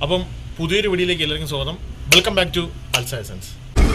അപ്പം പുതിയൊരു വീഡിയോയിലേക്ക് എല്ലാവർക്കും സ്വാഗതം welcome back to Alsa essence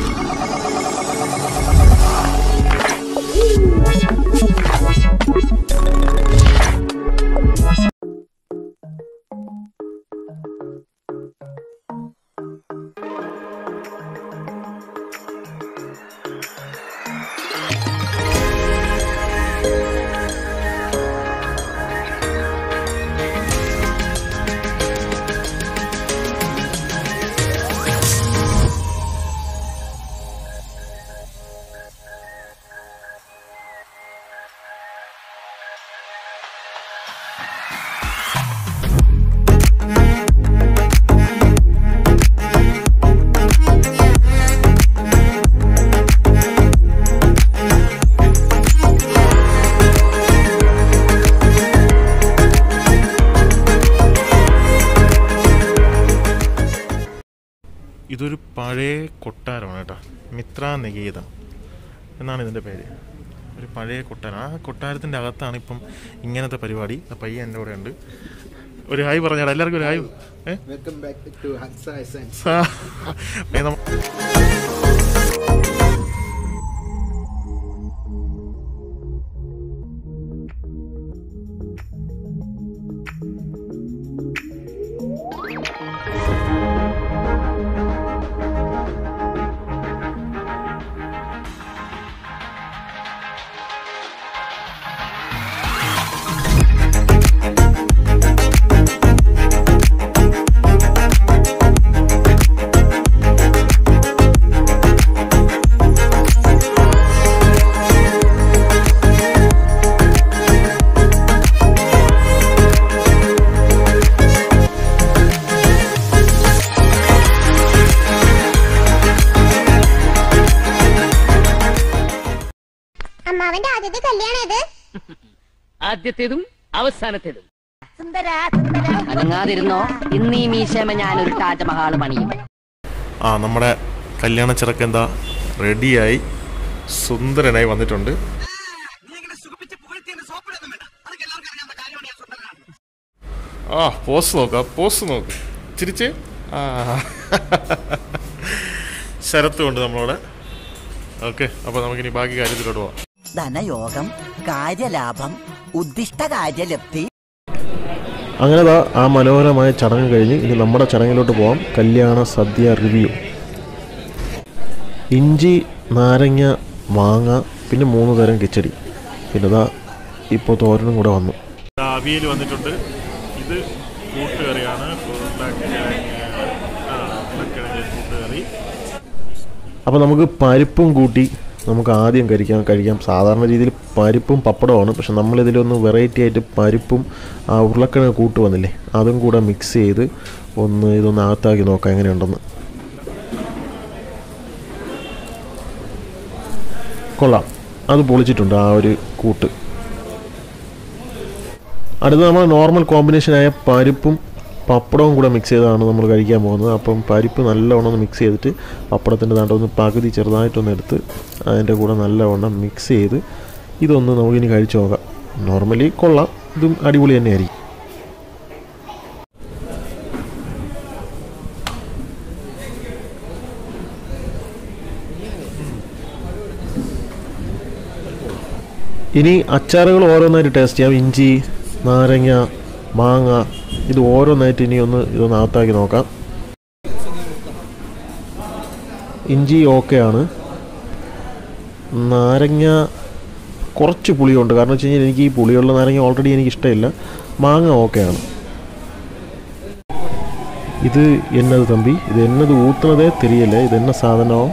ഇതൊരു പഴയ കൊട്ടാരമാണ് കേട്ടോ മിത്ര നികേതം എന്നാണ് ഇതിൻ്റെ പേര് ഒരു പഴയ കൊട്ടാരം ആ കൊട്ടാരത്തിൻ്റെ അകത്താണ് ഇപ്പം ഇങ്ങനത്തെ പരിപാടി ആ പയ്യൻ എൻ്റെ കൂടെ ഉണ്ട് ഒരു ഹായ് പറഞ്ഞാടാ എല്ലാവർക്കും ഒരു ഹായ് ഏ Welcome back to Hansa Essence. സാ ഏ, നമ്മ- അമ്മാവന്റെ ആദ്യത്തെ കല്യാണം ഇത് ആദ്യത്തേതും അവസാനത്തേതും സുന്ദര സുന്ദര അനങ്ങാതിരുന്നോ ഇന്ന് ഈ മീശമ ഞാനൊരു താജ്മഹാൾ പണിയും ആ നമ്മുടെ കല്യാണ ചെറുക്കൻ എന്താ റെഡിയായി സുന്ദരനായി വന്നിട്ടുണ്ട് ആ പോസ് നോക്കാം പോസ് നോക്ക് ചിരിച്ചേ ആ ശരത്തും ഉണ്ട് നമ്മളോട് ഓക്കെ അപ്പോൾ നമുക്കിനി ബാക്കി കാര്യത്തിലോട്ട് പോവാം ധനയോഗം കാര്യലാഭം ഉദ്ദിഷ്ട കാര്യലബ്ധി അങ്ങനെ ദാ ആ മനോഹരമായ ചടങ്ങ് കഴിഞ്ഞ് ഇനി നമ്മുടെ ചടങ്ങിലോട്ട് പോവാം കല്യാണ സദ്യ റിവ്യൂ ഇഞ്ചി നാരങ്ങ മാങ്ങ പിന്നെ മൂന്ന് തരം കിച്ചടി പിന്നെ ദാ ഇപ്പോൾ തോരനും കൂടെ വന്നു അവിയൽ വന്നിട്ടുണ്ട് ഇത് കൂട്ടുകറിയാണ് കൂട്ടുകറി അപ്പോൾ നമുക്ക് പരിപ്പും കൂട്ടി നമുക്ക് ആദ്യം കഴിക്കാം കഴിക്കാം സാധാരണ രീതിയിൽ പരിപ്പും പപ്പടമാണ് പക്ഷെ നമ്മളിതിലൊന്ന് വെറൈറ്റി ആയിട്ട് പരിപ്പും ആ ഉരുളക്കിഴങ്ങ് കൂട്ട് വന്നില്ലേ അതും കൂടെ മിക്സ് ചെയ്ത് ഒന്ന് ഇതൊന്ന് അകത്താക്കി നോക്കാം എങ്ങനെയുണ്ടെന്ന് കൊള്ളാം അത് പൊളിച്ചിട്ടുണ്ട് ആ ഒരു കൂട്ട് അടുത്ത നമ്മൾ നോർമൽ കോമ്പിനേഷനായ പരിപ്പും പപ്പടവും കൂടെ മിക്സ് ചെയ്താണ് നമ്മൾ കഴിക്കാൻ പോകുന്നത് അപ്പം പരിപ്പ് നല്ലവണ്ണം ഒന്ന് മിക്സ് ചെയ്തിട്ട് പപ്പടത്തിൻ്റെ താണ്ട് ഒന്ന് പകുതി ചെറുതായിട്ടൊന്ന് എടുത്ത് അതിൻ്റെ കൂടെ നല്ലവണ്ണം മിക്സ് ചെയ്ത് ഇതൊന്ന് നമുക്കിനി കഴിച്ചു നോക്കാം നോർമലി കൊള്ളാം ഇതും അടിപൊളി തന്നെയായിരിക്കും ഇനി അച്ചാറുകൾ ഓരോന്നായിട്ട് ടേസ്റ്റ് ചെയ്യാം ഇഞ്ചി നാരങ്ങ മാങ്ങ ഇത് ഓരോന്നായിട്ട് ഇനി ഒന്ന് ഇതൊന്ന് അകത്താക്കി നോക്കാം ഇഞ്ചി ഓക്കെയാണ് നാരങ്ങ കുറച്ച് പുളിയുണ്ട് കാരണം വെച്ച് കഴിഞ്ഞാൽ എനിക്ക് ഈ പുളിയുള്ള നാരങ്ങ ഓൾറെഡി എനിക്ക് ഇഷ്ടമില്ല മാങ്ങ ഓക്കെയാണ് ഇത് എന്നത് തമ്പി ഇത് എന്നത് ഊത്തുന്നതേ തിരിയല്ലേ ഇത് എന്ന സാധനവും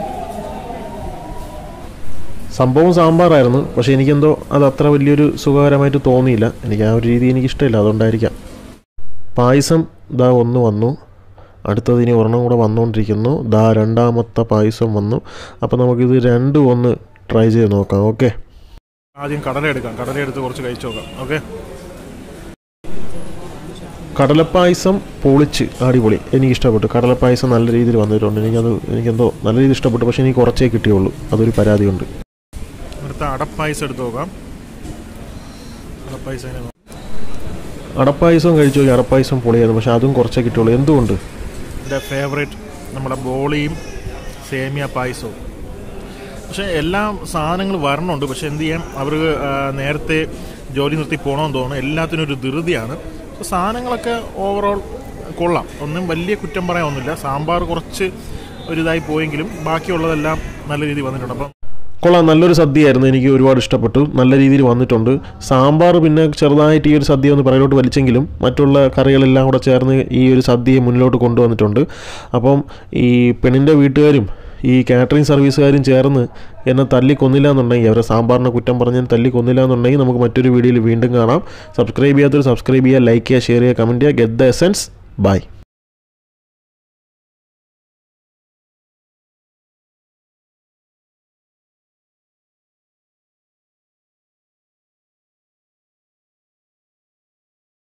സംഭവം സാമ്പാറായിരുന്നു പക്ഷേ എനിക്കെന്തോ അത് അത്ര വലിയൊരു സുഖകരമായിട്ട് തോന്നിയില്ല എനിക്ക് ആ ഒരു രീതി എനിക്ക് ഇഷ്ടമില്ല അതുകൊണ്ടായിരിക്കാം പായസം ദാ ഒന്ന് വന്നു അടുത്തത് ഇനി ഒരെണ്ണം കൂടെ വന്നുകൊണ്ടിരിക്കുന്നു ദാ രണ്ടാമത്തെ പായസം വന്നു അപ്പോൾ നമുക്കിത് രണ്ടും ഒന്ന് ട്രൈ ചെയ്ത് നോക്കാം ഓക്കെ ആദ്യം കടല എടുക്കാം കടല എടുത്ത് കുറച്ച് കഴിച്ചു നോക്കാം ഓക്കെ കടലപ്പായസം പൊളിച്ച് അടിപൊളി എനിക്ക് ഇഷ്ടപ്പെട്ടു കടലപ്പായസം നല്ല രീതിയിൽ വന്നിട്ടുണ്ട് എനിക്കത് എനിക്കെന്തോ നല്ല രീതിയിൽ ഇഷ്ടപ്പെട്ടു പക്ഷേ എനിക്ക് കുറച്ചേ കിട്ടിയുള്ളൂ അതൊരു പരാതിയുണ്ട് അടുത്ത അടപ്പായസം എടുത്ത് നോക്കാം അടപ്പായസം എങ്ങനെ നോക്കാം? അടപ്പായസം കഴിച്ചു നോക്കി അടപ്പായസം പൊളിയായിരുന്നു പക്ഷേ അതും കുറച്ചേ കിട്ടുള്ളൂ എന്തുകൊണ്ട് എൻ്റെ ഫേവറേറ്റ് നമ്മുടെ ബോളിയും സേമിയ പായസവും പക്ഷേ എല്ലാ സാധനങ്ങൾ വരണുണ്ട് പക്ഷെ എന്ത് ചെയ്യാം അവർ നേരത്തെ ജോലി നിർത്തി പോകണമെന്ന് തോന്നുന്നു എല്ലാത്തിനും ഒരു ധൃതിയാണ് പക്ഷെ സാധനങ്ങളൊക്കെ ഓവറോൾ കൊള്ളാം ഒന്നും വലിയ കുറ്റം പറയാനൊന്നുമില്ല സാമ്പാർ കുറച്ച് ഒരിതായി പോയെങ്കിലും ബാക്കിയുള്ളതെല്ലാം നല്ല രീതിയിൽ വന്നിട്ടുണ്ട് അപ്പം കൊള്ളാം നല്ലൊരു സദ്യയായിരുന്നു എനിക്ക് ഒരുപാട് ഇഷ്ടപ്പെട്ടു നല്ല രീതിയിൽ വന്നിട്ടുണ്ട് സാമ്പാർ പിന്നെ ചെറുതായിട്ട് ഈ ഒരു സദ്യ ഒന്ന് പിറകിലോട്ട് വലിച്ചെങ്കിലും മറ്റുള്ള കറികളെല്ലാം കൂടെ ചേർന്ന് ഈ ഒരു സദ്യയെ മുന്നിലോട്ട് കൊണ്ടുവന്നിട്ടുണ്ട് അപ്പം ഈ പെണ്ണിൻ്റെ വീട്ടുകാരും ഈ കാറ്ററിംഗ് സർവീസുകാരും ചേർന്ന് എന്നെ തല്ലി കൊന്നില്ല എന്നുണ്ടെങ്കിൽ അവരെ സാമ്പാറിനെ കുറ്റം പറഞ്ഞ് തല്ലി കൊന്നില്ല എന്നുണ്ടെങ്കിൽ നമുക്ക് മറ്റൊരു വീഡിയോയിൽ വീണ്ടും കാണാം സബ്സ്ക്രൈബ് ചെയ്യാത്തൊരു സബ്സ്ക്രൈബ് ചെയ്യുക ലൈക്ക് ചെയ്യുക ഷെയർ ചെയ്യുക കമൻറ്റ് ചെയ്യുക ഗെറ്റ് ദ എസൻസ് ബൈ